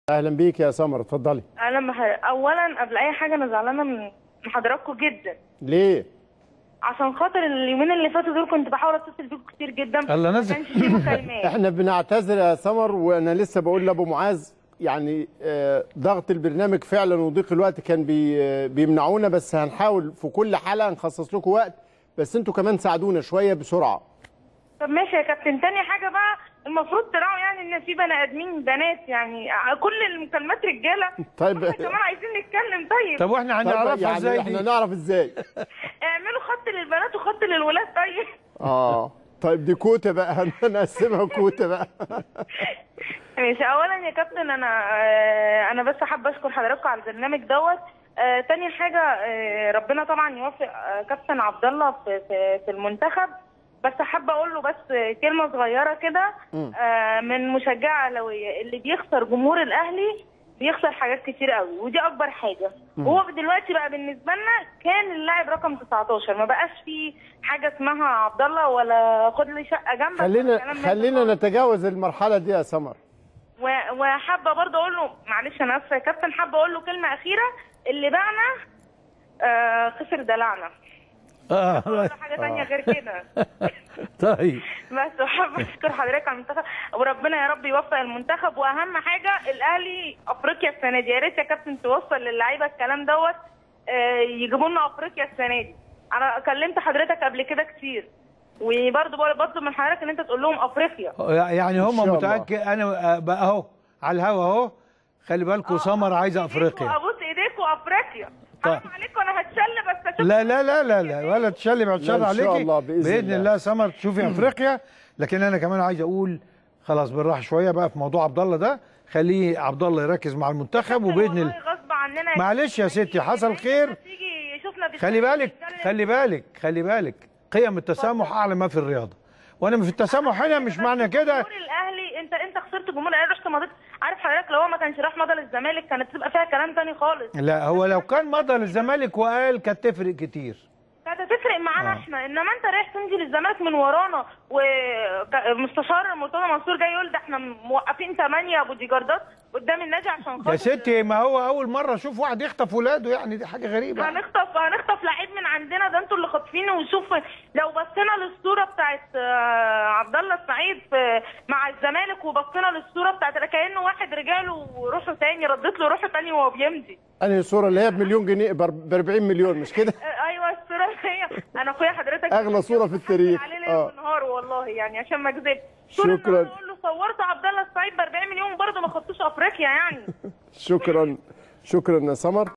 اهلا بيك يا سمر اتفضلي اهلا بحضرتك اولا قبل اي حاجه انا زعلانه من من حضراتكم جدا ليه عشان خاطر اليومين اللي فاتوا دول كنت بحاول اتصل بيكم كتير جدا الله ما نزل. كانش في مكالمات احنا بنعتذر يا سمر وانا لسه بقول لابو معاذ يعني آه، ضغط البرنامج فعلا وضيق الوقت كان بي آه، بيمنعونا بس هنحاول في كل حلقه نخصص لكم وقت بس انتوا كمان ساعدونا شويه بسرعه طب ماشي يا كابتن تاني حاجه بقى المفروض تراعوا يعني ان في بني ادمين بنات يعني كل المكالمات رجاله طيب. احنا كمان عايزين نتكلم طيب, طب واحنا طيب هنعرفها يعني ازاي احنا دي؟ نعرف ازاي اعملوا خط للبنات وخط للولاد طيب اه طيب دي كوته بقى هنقسمها كوته بقى ماشي اولا يا كابتن انا آه، انا بس حابه اشكر حضراتكم على البرنامج دوت آه، تاني حاجه آه، ربنا طبعا يوفق آه، كابتن عبد الله في في في المنتخب بس حابه اقول له بس كلمه صغيره كده آه، من مشجعه اهلاويه اللي بيخسر جمهور الاهلي بيخسر حاجات كتير قوي ودي اكبر حاجه وهو دلوقتي بقى بالنسبه لنا كان اللاعب رقم 19 ما بقاش في حاجه اسمها عبد الله ولا خد لي شقه جنبك ولا خلينا الكلام ده خلينا خالص. نتجاوز المرحله دي يا سمر و- وحابه برضه اقول له معلش انا اسفه يا كابتن حابه اقول له كلمه اخيره اللي باعنا آه خسر دلعنا اه ولا حاجه ثانيه غير كده طيب بس وحابه اشكر حضرتك على المنتخب وربنا يا رب يوفق المنتخب واهم حاجه الاهلي افريقيا السنه دي يا ريت يا كابتن توصل للعيبه الكلام دوت آه يجيبوا لنا افريقيا السنه دي انا كلمت حضرتك قبل كده كتير وبرضه بطلب من حضرتك ان انت تقول لهم افريقيا يعني إن هم شاء الله. متاكد انا بقى اهو على الهوا اهو خلي بالكم سمر عايزه افريقيا ابوس ايديكم افريقيا طيب. حرام عليكم انا هتشل بس اشوف لا لا لا لا لا ولا تشلي بعد لا، شر إن شاء عليكي الله، بإذن باذن الله. الله سمر تشوفي افريقيا لكن انا كمان عايز اقول خلاص بالراحه شويه بقى في موضوع عبد الله ده خليه عبد الله يركز مع المنتخب وباذن الله والله غصب عننا يا معلش يا ستي حصل خير تيجي يشوفنا بيتكلم- خلي بالك بيتكلم. خلي بالك خلي بالك قيم التسامح اعلى ما في الرياضه وانا في التسامح هنا مش معنى كده جمهور الاهلي انت انت خسرت جمهور الاهلي رحت مضيت عارف حضرتك لو هو ما كانش راح مضى للزمالك كانت تبقى فيها كلام تاني خالص لا هو لو كان مضى للزمالك وقال كانت تفرق كتير كانت هتفرق معانا آه. احنا انما انت رايح تنزل الزمالك من ورانا ومستشار مرتضى منصور جاي يقول ده احنا موقفين ثمانيه بودي جاردات قدام النادي عشان خاطر يا ستي ما هو اول مره اشوف واحد يخطف ولاده يعني دي حاجه غريبه هنخطف هنخطف لعيب من عندنا ده انتوا اللي خاطفينه وشوف لو بصينا للصوره بتاعت آه، عبد الله السعيد في- مع الزمالك وبصينا للصوره بتاعت كانه واحد رجاله وروحه تاني ردت له روحه تاني وهو بيمضي انهي صوره اللي هي بمليون جنيه ب 40 مليون مش كده آه، ايوه الصوره اللي هي انا اخويا حضرتك أغلى صورة في التاريخ. عليه ليل آه. ونهار والله يعني عشان ما اكذبش شكراً. اقول له صورت عبد الله السعيد ب 40 مليون برضه ما خدتوش افريقيا يعني شكرا شكرا يا سمر